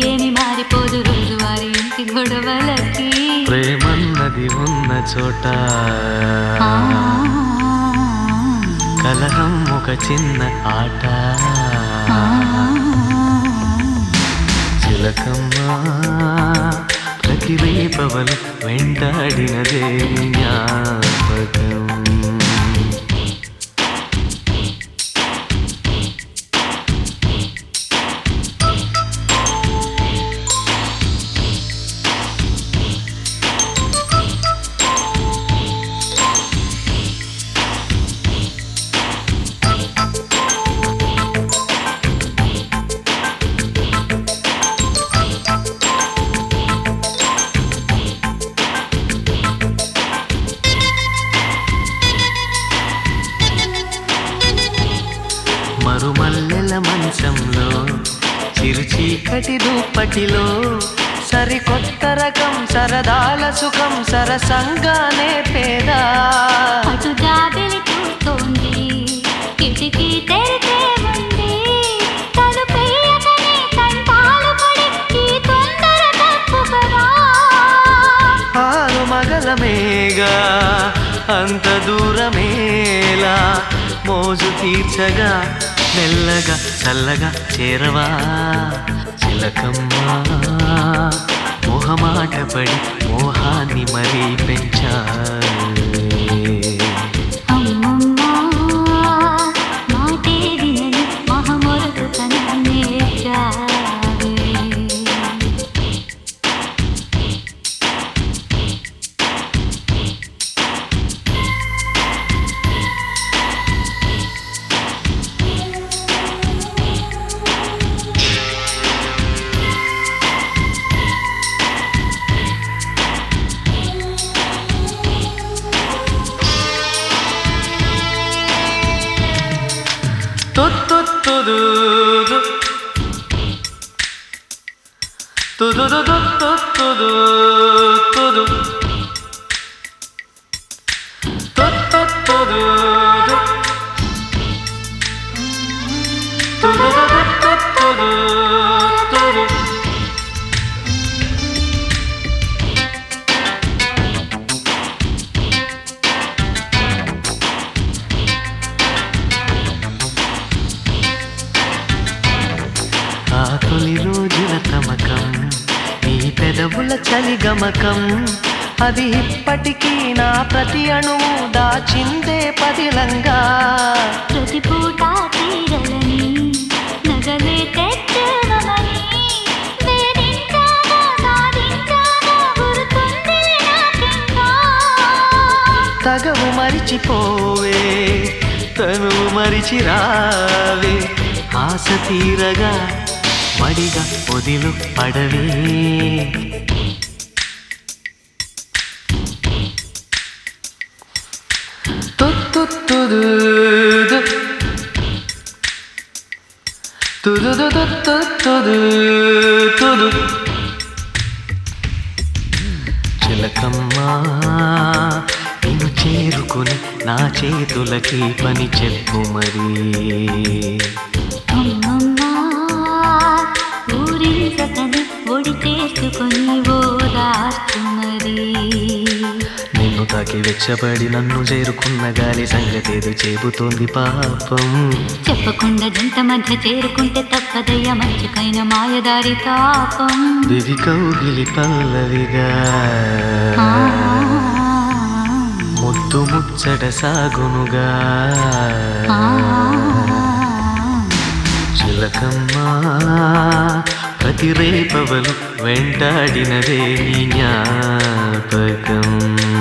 ఏమి మారిపోదు రోజువారి ఇంటి గొడవలకి ప్రేమన్నది ఉన్న చోట ఆ, కలహం ఒక చిన్న ఆట ఆ, చిలకమ్మ ప్రతి రేపవలు వెంటాడినదే జ్ఞాపకం మరుమల్లెల మంచంలో చిరుచీకటి దుప్పటిలో సరికొత్త రకం సరదాల సుఖం సరసంగానే పేదా అటు జాబిలి చూస్తోంది కిటికీ తెరిచే ఉంది తలుపేయకనే తంటాలు పడి ఈ తొందర తప్పు కదా ఆరు మగలమేగా అంత దూరమేలా మోజు తీర్చగా మెల్లగా చల్లగా చేరవా చిలకమ్మా మొహమాట పడి మోహాన్ని మరీ పెంచాలే అమ్మమ్మ మాటే వినని మహమొరకు తననే చావే తుత్తుత్తుదూదు. తుదుదుదుత్తుత్తుదూతుదు. తుత్తుత్తుదూదు. తుదుదుదుత్తుత్తుదూతుదు. ఆ తొలి రోజుల తమకం నీ పెదవుల చలి గమకం అది ఇప్పటికీ నా ప్రతి అణువు దాచిందే పదిలంగా ప్రతి పూట తీరలని నగలే తెచ్చువమని వేధించాగా సాధించాగా గుర్తుంది నాకింకా తగవు మరిచిపోవే తను మరిచి రావే ఆశ తీరగా మడిగా పొదిలు పడవే తుత్తుత్తుదూదు. తుదుదుదుత్తుత్తుదూతుదు. చిలకమ్మా నిన్ను చేరుకుని నా చేతులకి పని చెప్పు మరి అమ్మమ్మ ఊరించకని ఒడి చేసుకొని ఓదార్చు మరి నిన్ను తాకి వెచ్చబడి నన్ను చేరుకున్న గాలి సంగతేదో చెబుతోంది పాపం చెప్పకుండా జంట మధ్య చేరుకుంటే తప్పదయ్య మంచుకైన మాయదారి తాపం దివి కౌగిలి పల్లవిగా ఆ, ముద్దు ముచ్చట సాగునుగా ఆ, చిలకమ్మా ప్రతి రేపవలు వెంటాడినదే నీ జ్ఞాపకం